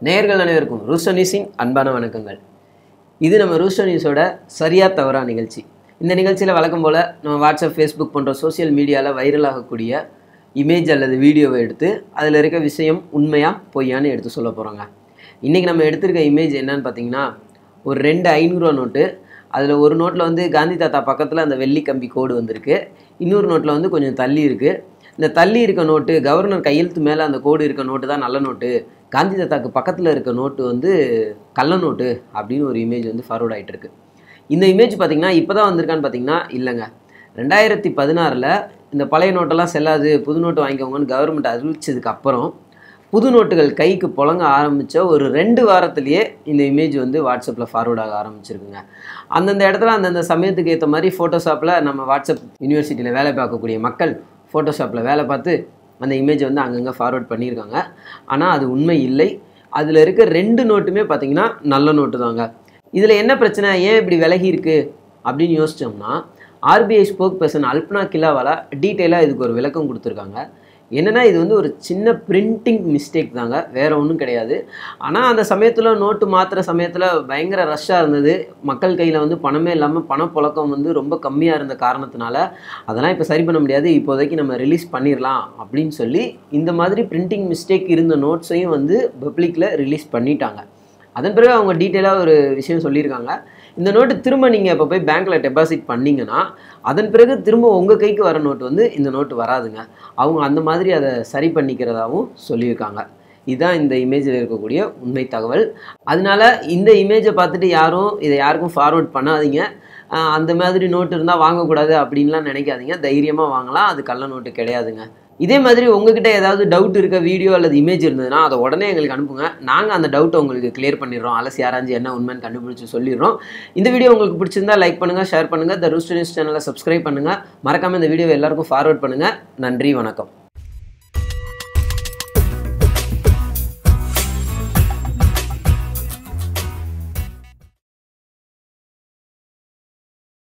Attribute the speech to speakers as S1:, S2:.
S1: நேயர்கள் அனைவருக்கும் ரூஸ்டோ நியூஸின் அன்பான வணக்கங்கள் இது நம்ம ரூஸ்டோ நியூஸோட சரியா தவறா நிகழ்ச்சி இந்த நிகழ்ச்சியில் வழக்கம் போல் நம்ம வாட்ஸ்அப் ஃபேஸ்புக் போன்ற சோஷியல் மீடியாவில் வைரல் ஆகக்கூடிய இமேஜ் அல்லது வீடியோவை எடுத்து அதில் இருக்க விஷயம் உண்மையா பொய்யான்னு எடுத்து சொல்ல போகிறோங்க இன்றைக்கி நம்ம எடுத்திருக்க இமேஜ் என்னன்னு பார்த்தீங்கன்னா ஒரு ரெண்டு ஐநூறுரூவா நோட்டு அதில் ஒரு நோட்டில் வந்து காந்தி தாத்தா பக்கத்தில் அந்த வெள்ளி கம்பி கோடு வந்திருக்கு இன்னொரு நோட்டில் வந்து கொஞ்சம் தள்ளி இருக்குது இந்த தள்ளி இருக்க நோட்டு கவர்னர் கையெழுத்து மேலே அந்த கோடு இருக்க நோட்டு தான் நல்ல நோட்டு காந்தி தாத்தாக்கு பக்கத்தில் இருக்க நோட்டு வந்து கள்ள நோட்டு அப்படின்னு ஒரு இமேஜ் வந்து ஃபார்வர்ட் ஆகிட்டு இருக்கு இந்த இமேஜ் பார்த்தீங்கன்னா இப்போ தான் வந்திருக்கான்னு பார்த்தீங்கன்னா இல்லைங்க ரெண்டாயிரத்தி பதினாறில் இந்த பழைய நோட்டெல்லாம் செல்லாது புது நோட்டு வாங்கிக்கோங்கன்னு கவர்மெண்ட் அறிவிச்சதுக்கு அப்புறம் புது நோட்டுகள் கைக்கு புழங்க ஆரம்பித்த ஒரு ரெண்டு வாரத்திலேயே இந்த இமேஜ் வந்து வாட்ஸ்அப்பில் ஃபார்வர்ட் ஆக ஆரம்பிச்சிருக்குங்க அந்தந்த இடத்துல அந்தந்த சமயத்துக்கு ஏற்ற மாதிரி ஃபோட்டோஷாப்பில் நம்ம வாட்ஸ்அப் யூனிவர்சிட்டியில் வேலை பார்க்கக்கூடிய மக்கள் ஃபோட்டோஷாப்பில் வேலை பார்த்து அந்த இமேஜை வந்து அங்கங்கே ஃபார்வர்ட் பண்ணியிருக்காங்க ஆனால் அது உண்மை இல்லை அதில் இருக்க ரெண்டு நோட்டுமே பார்த்தீங்கன்னா நல்ல நோட்டு தாங்க இதில் என்ன பிரச்சனை ஏன் இப்படி விலகி இருக்கு அப்படின்னு யோசிச்சோம்னா RBI spokesperson Alpana Killawala டீட்டெயிலாக இதுக்கு ஒரு விளக்கம் கொடுத்துருக்காங்க என்னென்னா இது வந்து ஒரு சின்ன பிரிண்டிங் மிஸ்டேக் தாங்க வேறு ஒன்றும் கிடையாது ஆனால் அந்த சமயத்தில் நோட்டு மாற்றுற சமயத்தில் பயங்கர ரஷ்ஷாக இருந்தது மக்கள் கையில் வந்து பணமே இல்லாமல் பணப்புழக்கம் வந்து ரொம்ப கம்மியாக இருந்த காரணத்தினால அதெல்லாம் இப்போ சரி பண்ண முடியாது இப்போதைக்கு நம்ம ரிலீஸ் பண்ணிடலாம் அப்படின்னு சொல்லி இந்த மாதிரி பிரிண்டிங் மிஸ்டேக் இருந்த நோட்ஸையும் வந்து பப்ளிக்கில் ரிலீஸ் பண்ணிட்டாங்க அதன் பிறகு அவங்க டீட்டெயிலாக ஒரு விஷயம் சொல்லியிருக்காங்க இந்த நோட்டு திரும்ப நீங்கள் இப்போ போய் பேங்க்கில் டெபாசிட் பண்ணீங்கன்னா அதன் பிறகு திரும்ப உங்கள் கைக்கு வர நோட்டு வந்து இந்த நோட்டு வராதுங்க அவங்க அந்த மாதிரி அதை சரி பண்ணிக்கிறதாகவும் சொல்லியிருக்காங்க இதுதான் இந்த இமேஜில் இருக்கக்கூடிய உண்மை தகவல் அதனால இந்த இமேஜை பார்த்துட்டு யாரும் இதை யாருக்கும் ஃபார்வர்ட் பண்ணாதீங்க ஆஹ் அந்த மாதிரி நோட்டு இருந்தால் வாங்கக்கூடாது அப்படின்லாம் நினைக்காதீங்க தைரியமாக வாங்கலாம் அது கள்ள நோட்டு கிடையாதுங்க இதே மாதிரி உங்ககிட்ட ஏதாவது டவுட் இருக்க வீடியோ அல்லது இமேஜ் இருந்ததுன்னா அதை உடனே எங்களுக்கு அனுப்புங்க நாங்கள் அந்த டவுட்டை உங்களுக்கு கிளியர் பண்ணிடுறோம் அலசி யாராஞ்சு என்ன உண்மைன்னு கண்டுபிடிச்சு சொல்லிடுறோம் இந்த வீடியோ உங்களுக்கு பிடிச்சிருந்தா லைக் பண்ணுங்கள் ஷேர் பண்ணுங்கள் த ரூஸ்ட் நியூஸ் சேனலை சப்ஸ்கிரைப் பண்ணுங்கள் மறக்காமல் இந்த வீடியோவை எல்லாருக்கும் ஃபார்வர்ட் பண்ணுங்கள் நன்றி வணக்கம்